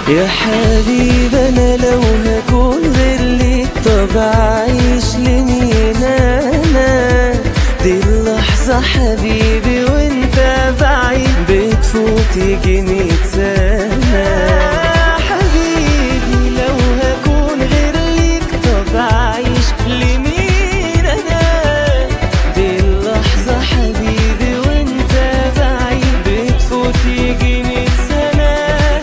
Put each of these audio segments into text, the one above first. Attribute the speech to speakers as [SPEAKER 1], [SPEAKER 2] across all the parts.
[SPEAKER 1] يا حبيبي انا لو هكون غير ليك طب اعيش لمين انا دي اللحظة حبيبي وانت بعيد بتفوت يجي مية سنة حبيبي لو هكون غير ليك طب اعيش لمين انا دي اللحظة حبيبي وانت بعيد بتفوت يجي مية سنة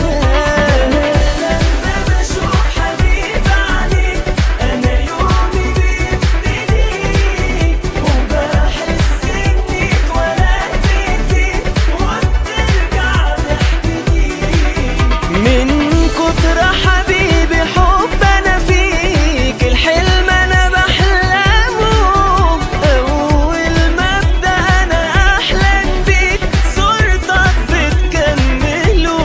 [SPEAKER 1] لما بشوف حبيبي عليك انا يومي بيبتدي وبحس اني اتولدت جديد وبترجع ضحكتي من كتر حبيبي حب انا فيك الحلم انا بحلمه اول ما ابدا انا احلم بيك صورتك بتكمله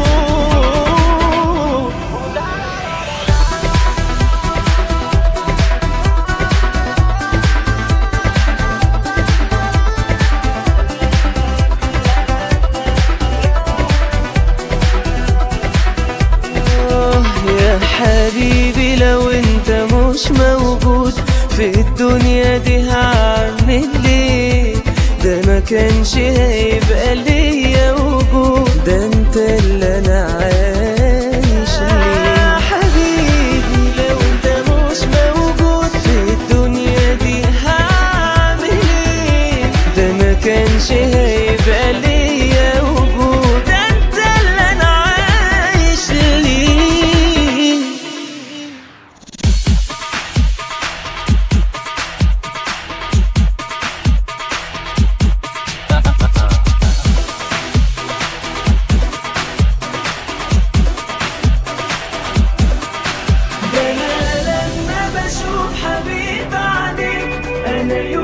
[SPEAKER 1] آه يا حبيبي لو انت مش موجود في الدنيا دي هعمل ليه ده ما كانش هيبقى ليا وجود ده انت اللي انا عايش ليه حبيبي لو انت مش موجود في الدنيا دي هعمل ايه ده ما كانش هيبقى ليا وجود ده انت اللي انا عايش ليه ده انا لما بشوف حبيب عليك انا يوم